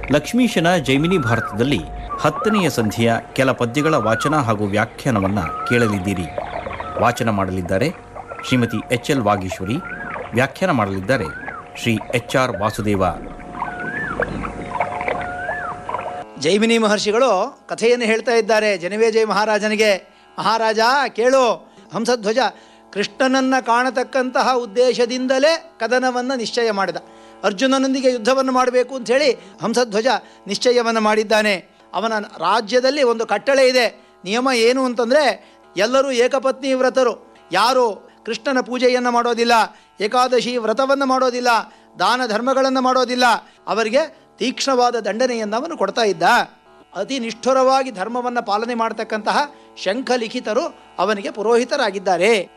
ಲಕ್ಷ್ಮೀಶನ ಜೈಮಿನಿ ಭಾರತದಲ್ಲಿ ಹತ್ತನೆಯ ಸಂಧಿಯ ಕೆಲ ಪದ್ಯಗಳ ವಾಚನ ಹಾಗೂ ವ್ಯಾಖ್ಯಾನವನ್ನು ಕೇಳಲಿದ್ದೀರಿ ವಾಚನ ಮಾಡಲಿದ್ದಾರೆ ಶ್ರೀಮತಿ ಎಚ್ ಎಲ್ ವಾಗೀಶ್ವರಿ ವ್ಯಾಖ್ಯಾನ ಮಾಡಲಿದ್ದಾರೆ ಶ್ರೀ ಎಚ್ ಆರ್ ವಾಸುದೇವ ಜೈಮಿನಿ ಮಹರ್ಷಿಗಳು ಕಥೆಯನ್ನು ಹೇಳ್ತಾ ಇದ್ದಾರೆ ಜನಮೇಜಯ ಮಹಾರಾಜನಿಗೆ ಮಹಾರಾಜ ಕೇಳು ಹಂಸಧ್ವಜ ಕೃಷ್ಣನನ್ನು ಕಾಣತಕ್ಕಂತಹ ಉದ್ದೇಶದಿಂದಲೇ ಕದನವನ್ನು ನಿಶ್ಚಯ ಮಾಡಿದ ಅರ್ಜುನನೊಂದಿಗೆ ಯುದ್ಧವನ್ನು ಮಾಡಬೇಕು ಅಂಥೇಳಿ ಹಂಸಧ್ವಜ ನಿಶ್ಚಯವನ್ನು ಮಾಡಿದ್ದಾನೆ ಅವನ ರಾಜ್ಯದಲ್ಲಿ ಒಂದು ಕಟ್ಟಳೆ ಇದೆ ನಿಯಮ ಏನು ಅಂತಂದರೆ ಎಲ್ಲರೂ ಏಕಪತ್ನಿ ವ್ರತರು ಯಾರು ಕೃಷ್ಣನ ಪೂಜೆಯನ್ನು ಮಾಡೋದಿಲ್ಲ ಏಕಾದಶಿ ವ್ರತವನ್ನು ಮಾಡೋದಿಲ್ಲ ದಾನ ಧರ್ಮಗಳನ್ನು ಮಾಡೋದಿಲ್ಲ ಅವರಿಗೆ ತೀಕ್ಷ್ಣವಾದ ದಂಡನೆಯನ್ನು ಅವನು ಕೊಡ್ತಾ ಇದ್ದ ಅತಿ ನಿಷ್ಠುರವಾಗಿ ಧರ್ಮವನ್ನು ಪಾಲನೆ ಮಾಡತಕ್ಕಂತಹ ಶಂಖಲಿಖಿತರು ಅವನಿಗೆ ಪುರೋಹಿತರಾಗಿದ್ದಾರೆ